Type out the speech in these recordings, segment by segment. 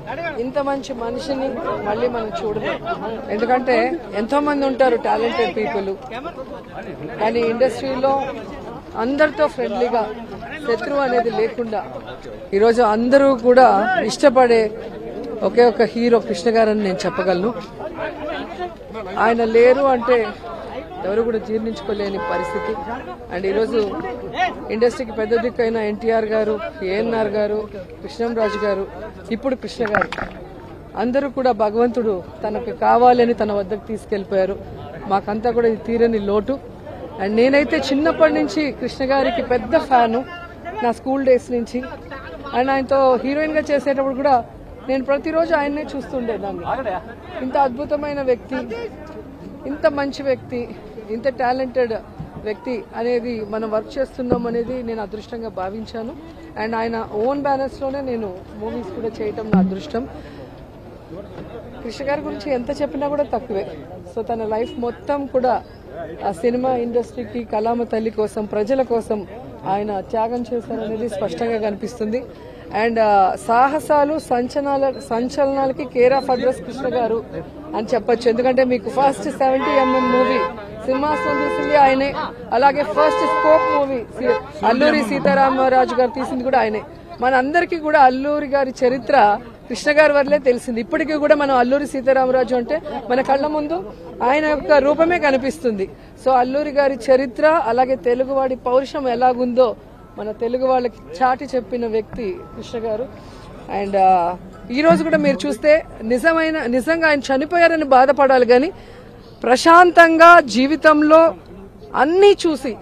ఇంత మంచి మనిషిని మళ్ళీ మనం చూడలేం ఎందుకంటే ఎంతో మంది ఉంటారు టాలెంటెడ్ పీపుల్ కానీ ఇండస్ట్రీలో అందరితో ఫ్రెండ్లీగా శత్రువు అనేది లేకుండా ఈరోజు అందరూ కూడా ఇష్టపడే ఒకే ఒక హీరో కృష్ణ గారని నేను చెప్పగలను ఆయన లేరు అంటే ఎవరు కూడా జీర్ణించుకోలేని పరిస్థితి అండ్ ఈరోజు ఇండస్ట్రీకి పెద్ద దిక్కైన ఎన్టీఆర్ గారు ఏఎన్ఆర్ గారు కృష్ణంరాజు గారు ఇప్పుడు కృష్ణ గారు అందరూ కూడా భగవంతుడు తనకు కావాలని తన వద్దకు తీసుకెళ్లిపోయారు మాకంతా కూడా ఇది తీరని లోటు అండ్ నేనైతే చిన్నప్పటి నుంచి కృష్ణ గారికి పెద్ద ఫ్యాను నా స్కూల్ డేస్ నుంచి అండ్ ఆయనతో హీరోయిన్గా చేసేటప్పుడు కూడా నేను ప్రతిరోజు ఆయన్నే చూస్తుండేదాన్ని ఇంత అద్భుతమైన వ్యక్తి ఇంత మంచి వ్యక్తి ఇంత టాలెంటెడ్ వ్యక్తి అనేది మనం వర్క్ చేస్తున్నాం అనేది నేను అదృష్టంగా భావించాను అండ్ ఆయన ఓన్ బ్యానర్స్లోనే నేను మూవీస్ కూడా చేయటం నా అదృష్టం కృష్ణ గారి గురించి ఎంత చెప్పినా కూడా తక్కువే సో తన లైఫ్ మొత్తం కూడా ఆ సినిమా ఇండస్ట్రీకి కళామ తల్లి కోసం ప్రజల కోసం ఆయన త్యాగం చేశారనేది స్పష్టంగా కనిపిస్తుంది అండ్ సాహసాలు సంచలనాల సంచలనాలకి care of address Krishna garu అని చెప్పొచ్చు ఎందుకంటే మీకు ఫస్ట్ సెవెంటీ ఎంఎం మూవీ సింహాసనం తీసింది ఆయనే అలాగే first scope movie Alluri Seetharamaraju garu తీసింది కూడా ఆయనే మన అందరికీ కూడా అల్లూరి గారి చరిత్ర కృష్ణ గారి వల్లే తెలిసింది ఇప్పటికీ కూడా మనం అల్లూరి సీతారామరాజు అంటే మన కళ్ళ ముందు ఆయన యొక్క రూపమే కనిపిస్తుంది సో అల్లూరి గారి చరిత్ర అలాగే తెలుగువాడి పౌరుషం ఎలాగుందో మన తెలుగు వాళ్ళకి చాటి చెప్పిన వ్యక్తి కృష్ణ గారు అండ్ ఈ రోజు కూడా మీరు చూస్తే నిజమైన నిజంగా ఆయన చనిపోయారని బాధపడాలి కానీ ప్రశాంతంగా జీవితంలో అన్నీ చూసి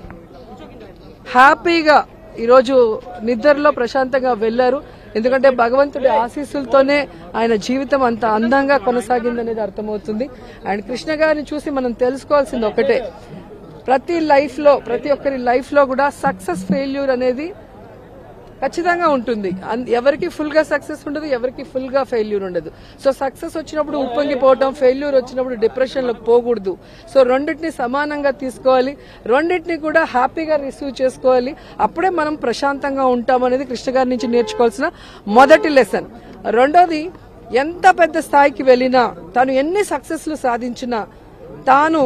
హ్యాపీగా ఈరోజు నిద్రలో ప్రశాంతంగా వెళ్ళారు ఎందుకంటే భగవంతుడి ఆశీస్సులతోనే ఆయన జీవితం అంత అందంగా కొనసాగిందనేది అర్థమవుతుంది అండ్ కృష్ణ గారిని చూసి మనం తెలుసుకోవాల్సింది ఒకటే ప్రతి లైఫ్లో ప్రతి ఒక్కరి లైఫ్లో కూడా సక్సెస్ ఫెయిల్యూర్ అనేది ఖచ్చితంగా ఉంటుంది అన్- ఎవరికి ఫుల్ గా సక్సెస్ ఉండదు ఎవరికి ఫుల్ గా ఫెయిల్యూర్ ఉండదు సో సక్సెస్ వచ్చినప్పుడు ఉప్పొంగిపోవటం ఫెయిల్యూర్ వచ్చినప్పుడు డిప్రెషన్ లోకి పోకూడదు సో రెండింటిని సమానంగా తీసుకోవాలి రెండింటిని కూడా హ్యాపీగా రిసీవ్ చేసుకోవాలి అప్పుడే మనం ప్రశాంతంగా ఉంటాం అనేది కృష్ణ గారి నుంచి నేర్చుకోవాల్సిన మొదటి లెసన్ రెండోది ఎంత పెద్ద స్థాయికి వెళ్ళినా తను ఎన్ని సక్సెస్లు సాధించినా తాను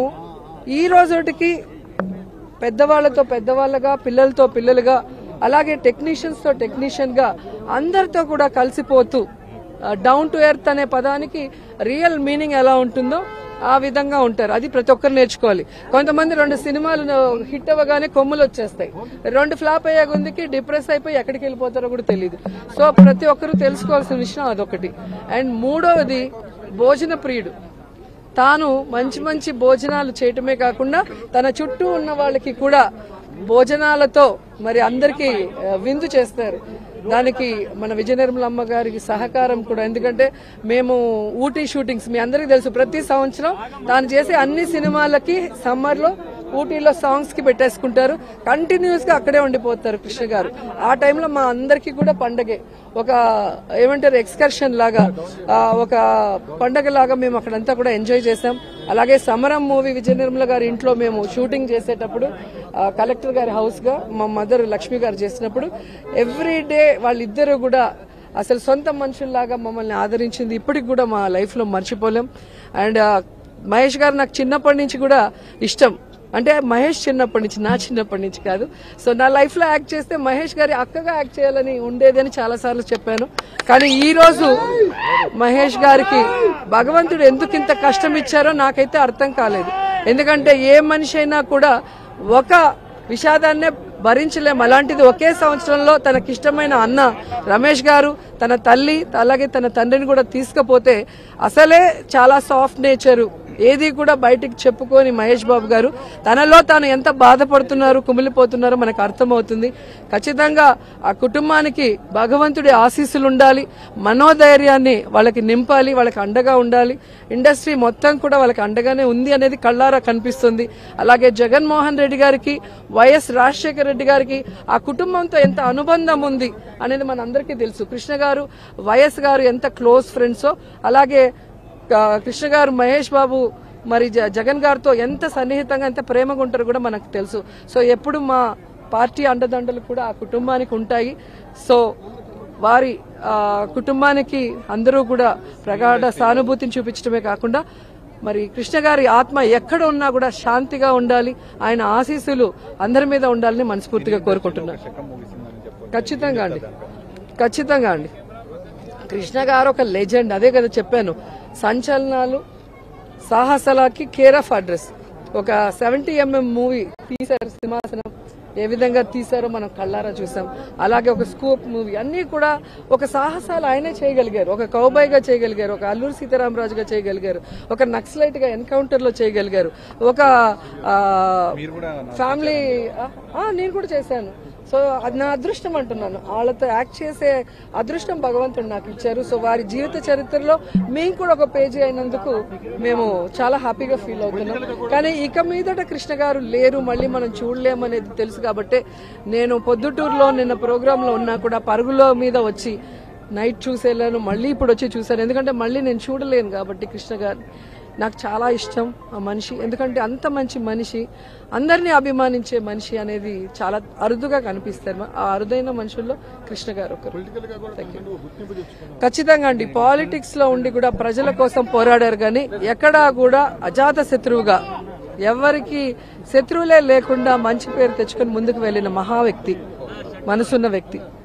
ఈ రోజుటికి పెద్దవాళ్లతో పెద్దవాళ్ళగా పిల్లలతో పిల్లలుగా అలాగే టెక్నీషియన్స్ తో టెక్నీషియన్ గా అందరితో కూడా కలిసిపోతూ డౌన్ టు ఎర్త్ అనే పదానికి రియల్ మీనింగ్ ఎలా ఉంటుందో ఆ విధంగా ఉంటారు అది ప్రతి ఒక్కరు నేర్చుకోవాలి కొంతమంది రెండు సినిమాలు హిట్ అవ్వగానే కొమ్ములు వచ్చేస్తాయి రెండు ఫ్లాప్ అయ్యే గుందికి డిప్రెస్ అయిపోయి ఎక్కడికి వెళ్ళిపోతారో కూడా తెలియదు సో ప్రతి ఒక్కరు తెలుసుకోవాల్సిన విషయం అదొకటి అండ్ మూడవది భోజన ప్రియుడు తాను మంచి మంచి భోజనాలు చేయటమే కాకుండా తన చుట్టూ ఉన్న వాళ్ళకి కూడా భోజనాలతో మరి అందరికీ ఆ, విందు చేస్తారు దానికి మన విజయ నిర్మలమ్మ గారికి సహకారం కూడా ఎందుకంటే మేము ఊటీ షూటింగ్స్ మీ అందరికీ తెలుసు ప్రతి సంవత్సరం తాను చేసే అన్ని సినిమాలకి సమ్మర్లో ఊటీలో సాంగ్స్ కి పెట్టేసుకుంటారు కంటిన్యూస్ గా అక్కడే ఉండిపోతారు కృష్ణ గారు ఆ టైంలో మా అందరికీ కూడా పండగే ఒక ఏమంటారు ఎక్స్కర్షన్ లాగా ఆ, ఒక పండగ లాగా మేము అక్కడంతా కూడా ఎంజాయ్ చేసాం అలాగే సమరం మూవీ విజయ నిర్మల గారి ఇంట్లో మేము షూటింగ్ చేసేటప్పుడు ఆ, కలెక్టర్ గారి హౌస్ గా మా మదర్ లక్ష్మి గారు చేసినప్పుడు ఎవ్రీ డే వాళ్ళిద్దరూ కూడా అసలు సొంత మనుషుల్లాగా మమ్మల్ని ఆదరించింది ఇప్పటికి కూడా మా లైఫ్ లో మర్చిపోలేం అండ్ ఆ, మహేష్ గారు నాకు చిన్నప్పటి నుంచి కూడా ఇష్టం అంటే మహేష్ చిన్నప్పటి నుంచి నా చిన్నప్పటి నుంచి కాదు సో నా లైఫ్ లో యాక్ట్ చేస్తే మహేష్ గారి అక్కగా యాక్ట్ చేయాలని ఉండేది అని చాలా సార్లు చెప్పాను కానీ ఈ రోజు మహేష్ గారికి భగవంతుడు ఎందుకు ఇంత కష్టం ఇచ్చారో నాకైతే అర్థం కాలేదు ఎందుకంటే ఏ మనిషి అయినా కూడా ఒక విషాదాన్నే భరించలేం అలాంటిది ఒకే సంవత్సరంలో తనకిష్టమైన అన్న రమేష్ గారు తన తల్లి అలాగే తన తండ్రిని కూడా తీసుకపోతే అసలే చాలా సాఫ్ట్ నేచరు ఏది కూడా బయటికి చెప్పుకొని మహేష్ బాబు గారు తనలో తాను ఎంత బాధపడుతున్నారు కుమిలిపోతున్నారో మనకు అర్థమవుతుంది ఖచ్చితంగా ఆ కుటుంబానికి భగవంతుడి ఆశీస్సులు ఉండాలి మనోధైర్యాన్ని వాళ్ళకి నింపాలి వాళ్ళకి అండగా ఉండాలి ఇండస్ట్రీ మొత్తం కూడా వాళ్ళకి అండగానే ఉంది అనేది కళ్ళారా కనిపిస్తుంది అలాగే జగన్మోహన్ రెడ్డి గారికి వైఎస్ రాజశేఖర రెడ్డి గారికి ఆ కుటుంబంతో ఎంత అనుబంధం ఉంది అనేది మనందరికీ తెలుసు కృష్ణ గారు వైఎస్ గారు ఎంత క్లోజ్ ఫ్రెండ్సో అలాగే ఆ, కృష్ణ గారు మహేష్ బాబు మరి జ- జగన్ గారితో ఎంత సన్నిహితంగా ఎంత ప్రేమగా ఉంటారో కూడా మనకు తెలుసు సో ఎప్పుడు మా పార్టీ అండదండలు కూడా ఆ కుటుంబానికి ఉంటాయి సో వారి ఆ, కుటుంబానికి అందరూ కూడా ప్రగాఢ సానుభూతిని చూపించడమే కాకుండా మరి కృష్ణ గారి ఆత్మ ఎక్కడ ఉన్నా కూడా శాంతిగా ఉండాలి ఆయన ఆశీస్సులు అందరి మీద ఉండాలని మనస్ఫూర్తిగా కోరుకుంటున్నాను ఖచ్చితంగా అండి ఖచ్చితంగా అండి కృష్ణ గారు ఒక లెజెండ్ అదే కదా చెప్పాను సంచలనాలు సాహసాలకి కేర్ ఆఫ్ అడ్రస్ ఒక సెవెంటీ ఎంఎం మూవీ తీశారు సింహాసనం ఏ విధంగా తీశారో మనం కళ్ళారా చూసాం అలాగే ఒక స్కోప్ మూవీ అన్నీ కూడా ఒక సాహసాలు ఆయనే చేయగలిగారు ఒక కౌబాయ్గా చేయగలిగారు ఒక అల్లూరి సీతారామరాజుగా చేయగలిగారు ఒక నక్సలైట్ గా ఎన్కౌంటర్ లో చేయగలిగారు ఒక ఆ, ఫ్యామిలీ ఆ, ఆ, నేను కూడా చేశాను సో అది నా అదృష్టం అంటున్నాను వాళ్ళతో యాక్ట్ చేసే అదృష్టం భగవంతుడు నాకు ఇచ్చారు సో వారి జీవిత చరిత్రలో మేము కూడా ఒక పేజీ అయినందుకు మేము చాలా హ్యాపీగా ఫీల్ అవుతున్నాం కానీ ఇక మీదట కృష్ణ గారు లేరు మళ్ళీ మనం చూడలేము అనేది తెలుసు కాబట్టి నేను పొద్దుటూరులో నిన్న ప్రోగ్రాంలో ఉన్నా కూడా పరుగులో మీద వచ్చి నైట్ చూసేలాను మళ్ళీ ఇప్పుడు వచ్చి చూశాను ఎందుకంటే మళ్ళీ నేను చూడలేను కాబట్టి కృష్ణ గారిని నాకు చాలా ఇష్టం ఆ మనిషి ఎందుకంటే అంత మంచి మనిషి అందరినీ అభిమానించే మనిషి అనేది చాలా అరుదుగా కనిపిస్తారు ఆ అరుదైన మనుషుల్లో కృష్ణ గారు ఒకరు Thank you. ఖచ్చితంగా అండి పాలిటిక్స్ లో ఉండి కూడా ప్రజల కోసం పోరాడారు కానీ ఎక్కడా కూడా అజాత శత్రువుగా ఎవరికి శత్రువులే లేకుండా మంచి పేరు తెచ్చుకొని ముందుకు వెళ్ళిన మహా వ్యక్తి మనసున్న వ్యక్తి